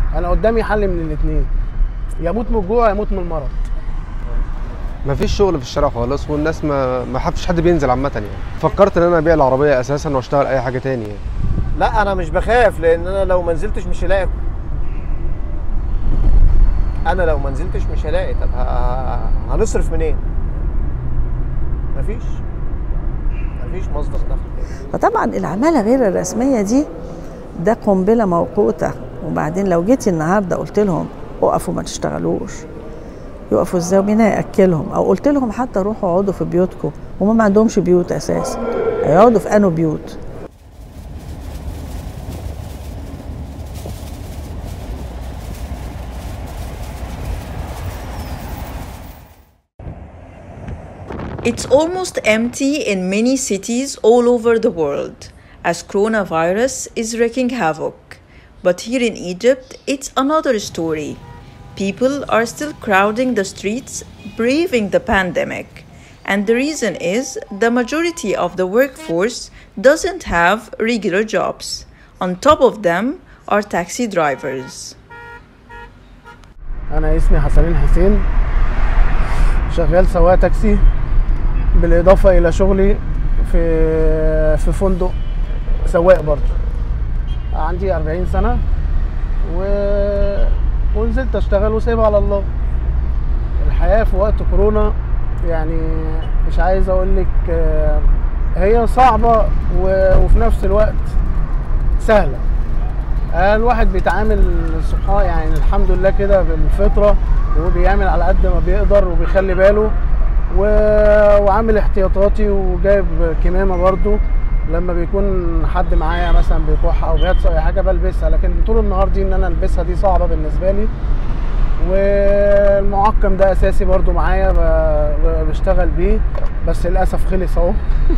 انا قدامي حل من الاثنين يموت من الجوع يموت من المرض مفيش شغل في الشارع خالص والناس ما ما حدش حد بينزل عامه يعني فكرت ان انا ابيع العربيه اساسا واشتغل اي حاجه تاني يعني لا انا مش بخاف لان انا لو ما نزلتش مش هلاقي أكل. انا لو ما نزلتش مش هلاقي طب ه- هنصرف منين مفيش مفيش مصدر دخل تاني فطبعا العمالة غير الرسمية دي ده قنبلة موقوتة وبعدين لو جيتي النهاردة قلت لهم اقفوا ما تشتغلوش يقفوا ازاي ومين هياكلهم او قلت لهم حتى روحوا اقعدوا في بيوتكم وما ما عندهمش بيوت اساسا هيقعدوا في انو بيوت It's almost empty in many cities all over the world as coronavirus is wreaking havoc. But here in Egypt, it's another story. People are still crowding the streets, braving the pandemic. And the reason is the majority of the workforce doesn't have regular jobs. On top of them are taxi drivers. انا اسمي حسنين حسين شغال سواق تاكسي بالاضافه الى شغلي في في فندق سواق برضه عندي 40 سنه و... ونزلت اشتغل وسايبها على الله الحياه في وقت كورونا يعني مش عايز اقول لك آه، هي صعبه و... وفي نفس الوقت سهله آه، الواحد بيتعامل سبحان يعني الحمد لله كده بالفطره وبيعمل على قد ما بيقدر وبيخلي باله و... وعامل احتياطاتي وجايب كمامه برضو لما بيكون حد معايا مثلا بيكح او بيحصل اي حاجه بلبسها لكن طول النهار دي ان انا البسها دي صعبه بالنسبه لي والمعقم ده اساسي برضو معايا ب- ب- بشتغل بيه بس للاسف خلص اهو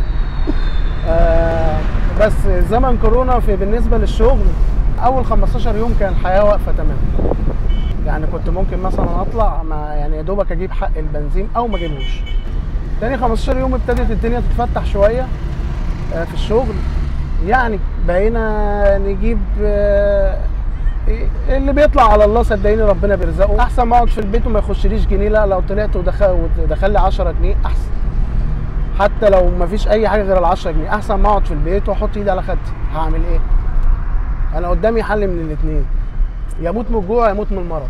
آه، بس زمن كورونا في بالنسبه للشغل اول 15 يوم كان الحياه واقفه تماما يعني كنت ممكن مثلا اطلع ما يعني يا دوبك اجيب حق البنزين او ما اجيبوش تاني 15 يوم ابتدت الدنيا تتفتح شويه آه، في الشغل يعني بقينا نجيب آه، اللي بيطلع على الله صدقيني ربنا بيرزقه احسن ما اقعد في البيت وما يخشليش جنيه لا لو طلعت ودخل ودخل لي 10 جنيه احسن حتى لو ما فيش اي حاجه غير ال 10 جنيه احسن ما اقعد في البيت واحط ايدي على خدي هعمل ايه انا قدامي حل من الاثنين يموت من الجوع يموت من المرض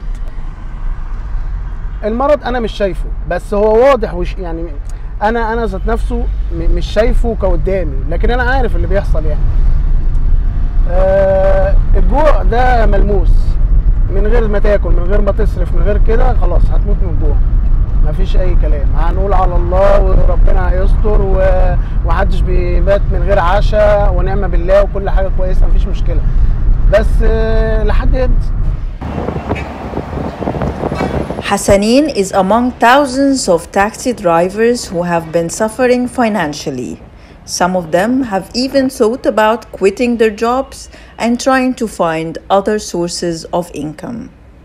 المرض انا مش شايفه بس هو واضح وش يعني انا انا ذات نفسه م- مش شايفه كقدامي لكن انا عارف اللي بيحصل يعني آه الجوع ده ملموس من غير ما تاكل من غير ما تصرف من غير كده خلاص هتموت من الجوع مفيش اي كلام هنقول على الله وربنا هيستر و- ومحدش بيبات من غير عشاء ونعمه بالله وكل حاجه كويسه مفيش مشكله بس آه لحد امتى Hassanin is among thousands of taxi drivers who have been suffering financially. Some of them have even thought about quitting their jobs and trying to find other sources of income.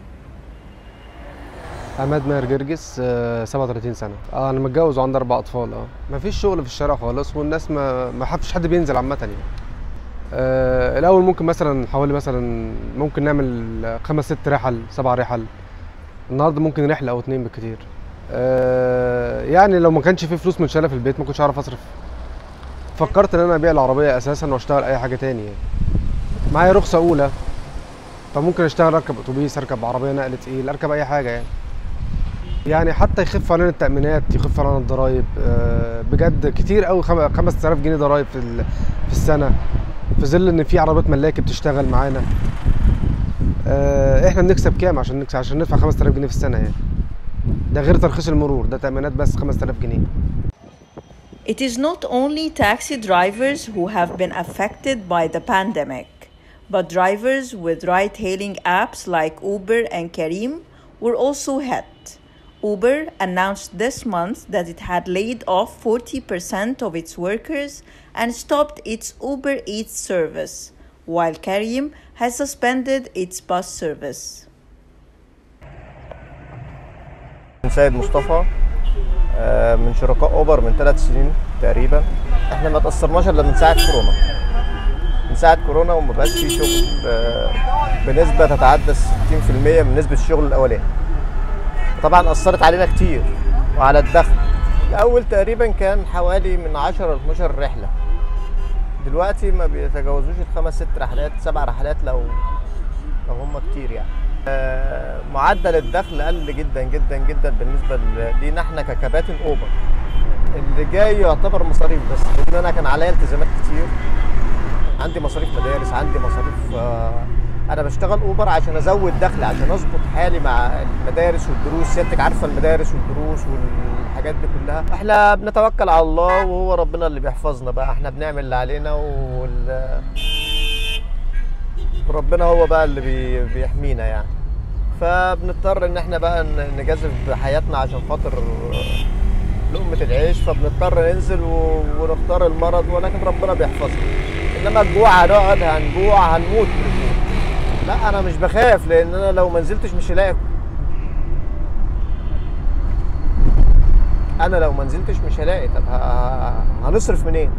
عماد ماهر جرجس آه، 37 سنه اه انا متجوز وعندي اربع اطفال اه مفيش شغل في الشارع خالص والناس ما ما حدش حد بينزل عامه يعني آه الاول ممكن مثلا حوالي مثلا ممكن نعمل خمس ست رحل سبع رحل النهارده ممكن رحله او اتنين بالكتير آه يعني لو ما كانش في فلوس متشاله في البيت ما كنتش هعرف اصرف فكرت ان انا ابيع العربيه اساسا واشتغل اي حاجه تاني يعني معايا رخصه اولى فممكن اشتغل اركب اتوبيس اركب عربيه نقل تقيل اركب اي حاجه يعني يعني حتى يخف علينا التأمينات يخف علينا الضرايب آه، بجد كتير قوي 5000 جنيه ضرايب في ال- في السنة في ظل ان في عربيات ملاكي بتشتغل معانا آه، احنا بنكسب كام عشان نكسب عشان ندفع 5000 جنيه في السنة يعني ده غير ترخيص المرور ده تأمينات بس 5000 جنيه It is not only taxi drivers who have been affected by the pandemic, but drivers with ride hailing apps like Uber and Careem were also hit. Uber announced this month that it had laid off 40% of its workers and stopped its Uber Eats service, while Careem has suspended its bus service. من سيد مصطفى آه، من شركاء اوبر من ثلاث سنين تقريبا احنا ما تاثرناش الا من ساعه كورونا من ساعه كورونا وما بقاش في شغل آه، بنسبه تتعدى 60% من نسبه الشغل الاولاني طبعا اثرت علينا كتير وعلى الدخل الاول تقريبا كان حوالي من 10 ل 12 رحله دلوقتي ما بيتجاوزوش الخمس ست رحلات سبع رحلات لو لو هم كتير يعني آه، معدل الدخل قل جدا جدا جدا بالنسبه ل- لينا احنا ككباتن اوبر اللي جاي يعتبر مصاريف بس لان انا كان عليا التزامات كتير عندي مصاريف مدارس عندي مصاريف آه، انا بشتغل اوبر عشان ازود دخلي عشان اظبط حالي مع المدارس والدروس سيادتك عارفه المدارس والدروس والحاجات دي كلها احنا بنتوكل على الله وهو ربنا اللي بيحفظنا بقى احنا بنعمل اللي علينا وال... وربنا هو بقى اللي بي... بيحمينا يعني فبنضطر ان احنا بقى ن- نجازف بحياتنا عشان خاطر لقمة العيش فبنضطر ننزل و... ونختار المرض ولكن ربنا بيحفظنا انما الجوع هنقعد هنجوع هنموت من الجوع لا انا مش بخاف لان انا لو ما نزلتش مش هلاقي أكل. انا لو ما نزلتش مش هلاقي طب ه- هنصرف منين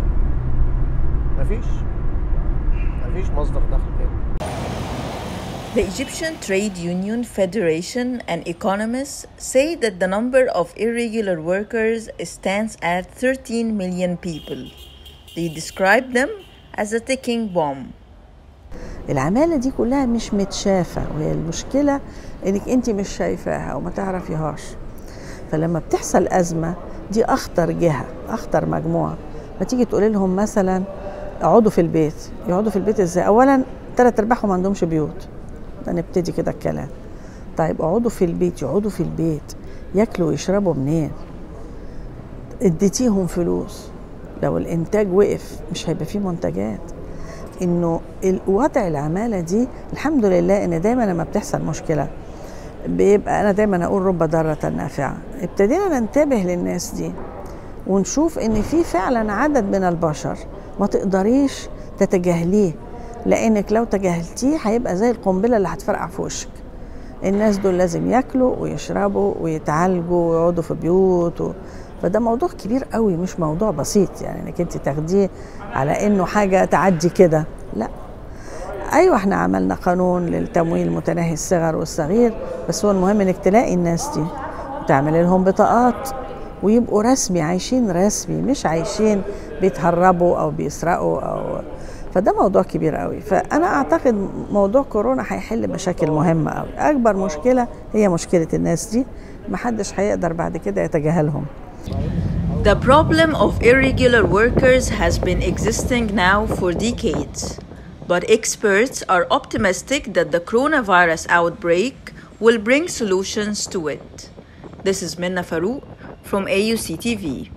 مفيش مفيش مصدر دخل تاني The Egyptian Trade Union Federation and economists say that the number of irregular workers stands at 13 million people. They describe them as a ticking bomb. العمالة دي كلها مش متشافة وهي المشكلة انك انت مش شايفاها وما تعرفيهاش فلما بتحصل أزمة دي أخطر جهة أخطر مجموعة ما تيجي تقولي لهم مثلا اقعدوا في البيت يقعدوا في البيت ازاي أولا تلات أرباعهم ما عندهمش بيوت ده نبتدي كده الكلام طيب اقعدوا في البيت يقعدوا في البيت ياكلوا ويشربوا منين اديتيهم فلوس لو الانتاج وقف مش هيبقى فيه منتجات انه الوضع العماله دي الحمد لله ان دايما لما بتحصل مشكله بيبقى انا دايما اقول رب ضاره نافعه ابتدينا ننتبه للناس دي ونشوف ان في فعلا عدد من البشر ما تقدريش تتجاهليه لانك لو تجاهلتيه هيبقى زي القنبله اللي هتفرقع في وشك الناس دول لازم ياكلوا ويشربوا ويتعالجوا ويقعدوا في بيوت و... فده موضوع كبير قوي مش موضوع بسيط يعني انك انت تاخديه على انه حاجه تعدي كده لا ايوه احنا عملنا قانون للتمويل متناهي الصغر والصغير بس هو المهم انك تلاقي الناس دي وتعمل لهم بطاقات ويبقوا رسمي عايشين رسمي مش عايشين بيتهربوا او بيسرقوا او فده موضوع كبير قوي فانا اعتقد موضوع كورونا هيحل مشاكل مهمه قوي اكبر مشكله هي مشكله الناس دي محدش هيقدر بعد كده يتجاهلهم The problem of irregular workers has been existing now for decades, but experts are optimistic that the coronavirus outbreak will bring solutions to it. This is Minna Farouk from AUC TV.